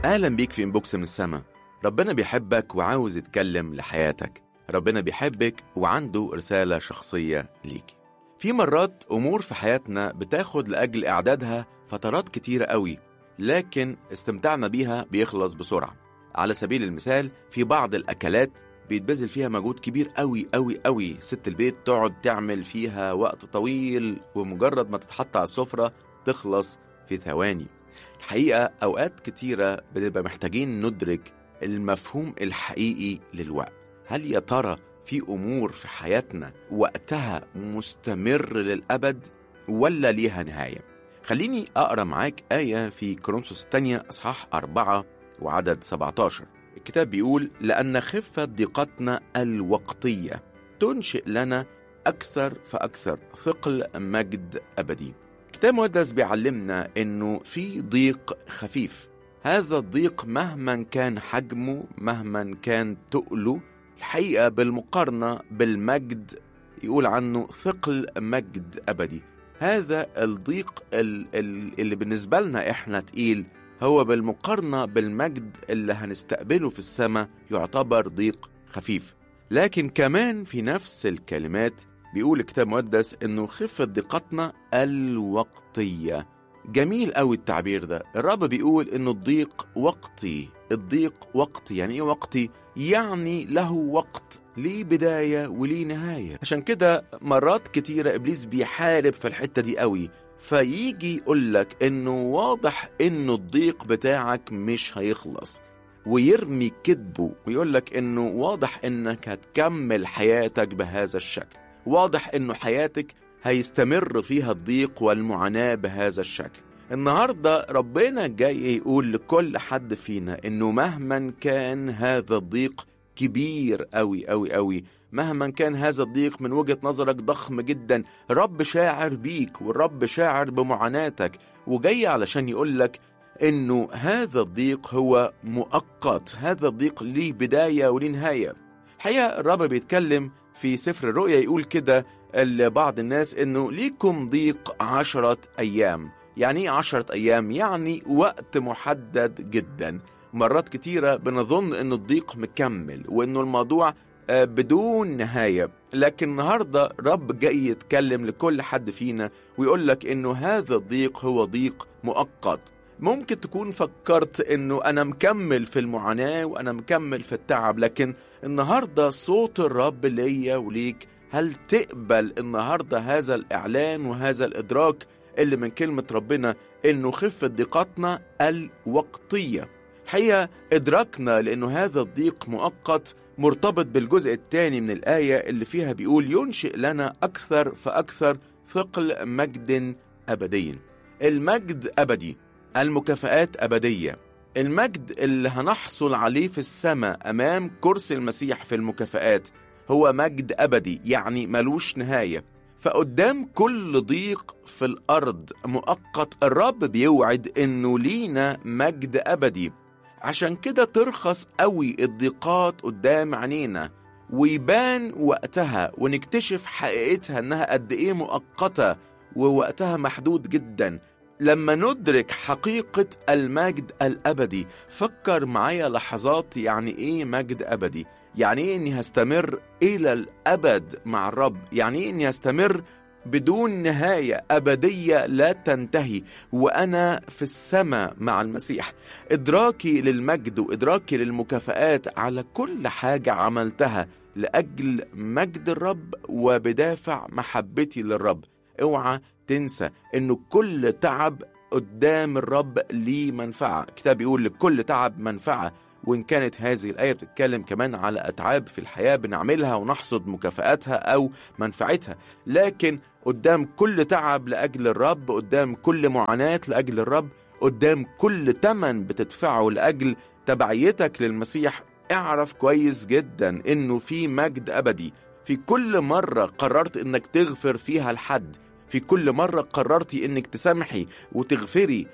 أهلا بيك في إنبوكس من السما ربنا بيحبك وعاوز يتكلم لحياتك ربنا بيحبك وعنده رسالة شخصية ليك في مرات أمور في حياتنا بتاخد لأجل إعدادها فترات كتيرة قوي لكن استمتاعنا بيها بيخلص بسرعة على سبيل المثال في بعض الأكلات بيتبذل فيها مجهود كبير قوي قوي قوي ست البيت تقعد تعمل فيها وقت طويل ومجرد ما تتحط على السفرة تخلص في ثواني الحقيقة أوقات كتيرة بنبقى محتاجين ندرك المفهوم الحقيقي للوقت هل يا ترى في أمور في حياتنا وقتها مستمر للأبد ولا ليها نهاية خليني أقرأ معاك آية في كورنثوس الثانية أصحاح أربعة وعدد 17 الكتاب بيقول لأن خفة ضيقتنا الوقتية تنشئ لنا أكثر فأكثر ثقل مجد أبدي الكتاب المقدس بيعلمنا إنه في ضيق خفيف هذا الضيق مهما كان حجمه مهما كان تقله الحقيقة بالمقارنة بالمجد يقول عنه ثقل مجد أبدي هذا الضيق اللي بالنسبة لنا إحنا تقيل هو بالمقارنة بالمجد اللي هنستقبله في السماء يعتبر ضيق خفيف لكن كمان في نفس الكلمات بيقول الكتاب المقدس انه خفة ضيقتنا الوقتية جميل قوي التعبير ده الرب بيقول انه الضيق وقتي الضيق وقتي يعني ايه وقتي يعني له وقت ليه بداية وليه نهاية عشان كده مرات كتيرة إبليس بيحارب في الحتة دي قوي فيجي يقولك إنه واضح إنه الضيق بتاعك مش هيخلص ويرمي كذبه ويقولك إنه واضح إنك هتكمل حياتك بهذا الشكل واضح إنه حياتك هيستمر فيها الضيق والمعاناة بهذا الشكل النهاردة ربنا جاي يقول لكل حد فينا إنه مهما كان هذا الضيق كبير أوي أوي أوي مهما كان هذا الضيق من وجهة نظرك ضخم جدا رب شاعر بيك والرب شاعر بمعاناتك وجاي علشان يقولك إنه هذا الضيق هو مؤقت هذا الضيق ليه بداية وليه نهاية الحقيقة الرب بيتكلم في سفر الرؤيا يقول كده لبعض الناس إنه ليكم ضيق عشرة أيام يعني ايه عشرة أيام؟ يعني وقت محدد جدا مرات كتيرة بنظن إنه الضيق مكمل وإنه الموضوع بدون نهاية لكن النهاردة رب جاي يتكلم لكل حد فينا ويقول لك إنه هذا الضيق هو ضيق مؤقت ممكن تكون فكرت إنه أنا مكمل في المعاناة وأنا مكمل في التعب لكن النهاردة صوت الرب ليا وليك هل تقبل النهاردة هذا الإعلان وهذا الإدراك اللي من كلمة ربنا إنه خفة ضيقتنا الوقتية الحقيقة إدراكنا لأنه هذا الضيق مؤقت مرتبط بالجزء الثاني من الآية اللي فيها بيقول ينشئ لنا أكثر فأكثر ثقل مجد أبدي المجد أبدي المكافآت أبدية المجد اللي هنحصل عليه في السماء أمام كرسي المسيح في المكافآت هو مجد أبدي يعني ملوش نهاية فقدام كل ضيق في الأرض مؤقت الرب بيوعد إنه لينا مجد أبدي عشان كده ترخص قوي الضيقات قدام عينينا ويبان وقتها ونكتشف حقيقتها إنها قد إيه مؤقتة ووقتها محدود جدا لما ندرك حقيقة المجد الأبدي فكر معايا لحظات يعني إيه مجد أبدي يعني إيه إني هستمر إلى الأبد مع الرب يعني إيه إني هستمر بدون نهاية أبدية لا تنتهي وأنا في السماء مع المسيح إدراكي للمجد وإدراكي للمكافآت على كل حاجة عملتها لأجل مجد الرب وبدافع محبتي للرب اوعى تنسى انه كل تعب قدام الرب ليه منفعة الكتاب بيقول لكل تعب منفعة وإن كانت هذه الآية بتتكلم كمان على أتعاب في الحياة بنعملها ونحصد مكافآتها أو منفعتها لكن قدام كل تعب لأجل الرب قدام كل معاناة لأجل الرب قدام كل تمن بتدفعه لأجل تبعيتك للمسيح اعرف كويس جدا إنه في مجد أبدي في كل مرة قررت إنك تغفر فيها لحد في كل مرة قررتي إنك تسامحي وتغفري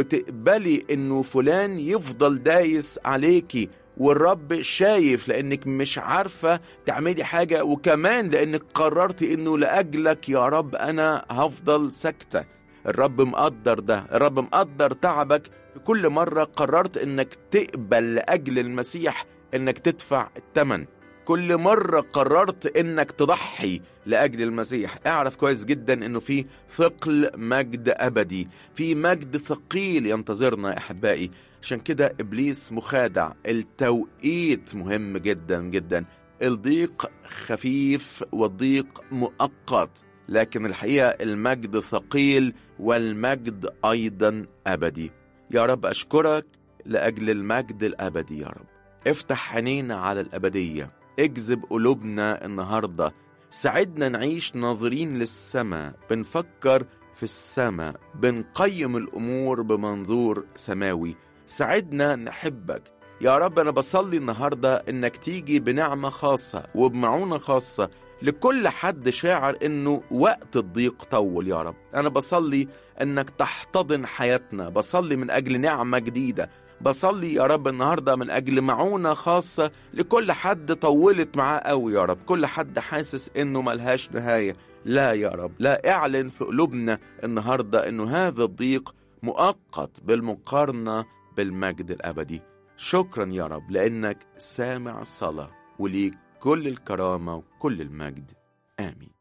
وتقبلي إنه فلان يفضل دايس عليكي والرب شايف لأنك مش عارفة تعملي حاجة وكمان لأنك قررتي إنه لأجلك يا رب أنا هفضل ساكتة الرب مقدر ده الرب مقدر تعبك في كل مرة قررت انك تقبل لأجل المسيح انك تدفع الثمن كل مرة قررت انك تضحي لأجل المسيح اعرف كويس جدا انه في ثقل مجد أبدي في مجد ثقيل ينتظرنا يا أحبائي عشان كده إبليس مخادع التوقيت مهم جدا جدا الضيق خفيف والضيق مؤقت لكن الحقيقة المجد ثقيل والمجد أيضا أبدي يا رب أشكرك لأجل المجد الأبدي يا رب افتح عينينا على الأبدية اجذب قلوبنا النهاردة ساعدنا نعيش ناظرين للسماء بنفكر في السماء بنقيم الأمور بمنظور سماوي ساعدنا نحبك يا رب أنا بصلي النهاردة إنك تيجي بنعمة خاصة وبمعونة خاصة لكل حد شاعر إنه وقت الضيق طول يا رب أنا بصلي إنك تحتضن حياتنا بصلي من أجل نعمة جديدة بصلي يا رب النهاردة من أجل معونة خاصة لكل حد طولت معاه قوي يا رب كل حد حاسس إنه ملهاش نهاية لا يا رب لا اعلن في قلوبنا النهاردة إنه هذا الضيق مؤقت بالمقارنة بالمجد الأبدي شكرا يا رب لأنك سامع الصلاة وليك كل الكرامة وكل المجد آمين